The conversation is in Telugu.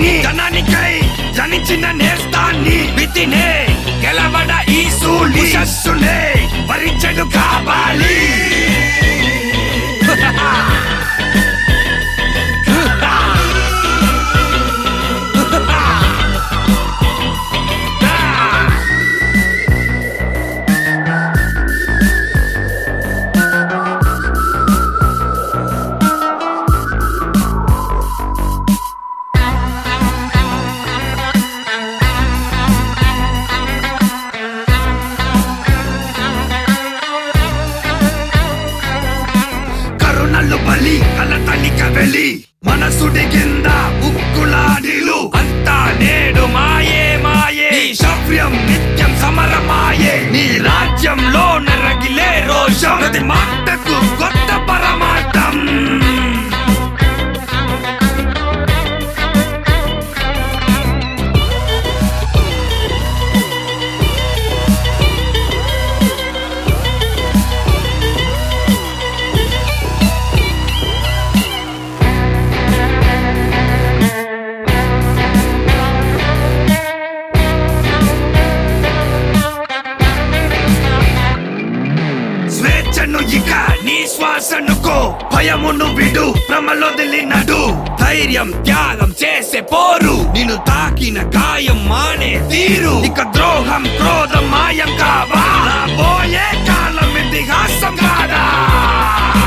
నేస్తాన్ని జనానికై జనించిన నేస్తాన్ని వితినే గెలవడ ఈ సూళి శస్సునే భరించడు కావాలి కరుణలు బలి కలతలిక వెలి మనసుడి కింద ఉక్కులాడిలు అంతా నేడు మాయే మాయే నీ శౌర్యం నిత్యం సమరమాయే నీ రాజ్యంలో నరగిలే రోషం ప్రతి మాటకు కొత్త పరమార్థం స్వేచ్ఛను ఇక నీ శ్వాసనుకో భయమును విడు భ్రమలొదిలి నడు ధైర్యం త్యాగం చేసే పోరు నిన్ను తాకిన గాయం మానే తీరు ఇక ద్రోహం క్రోధం మాయం కావా పోయే కాలం ఇతిహాసం కాదా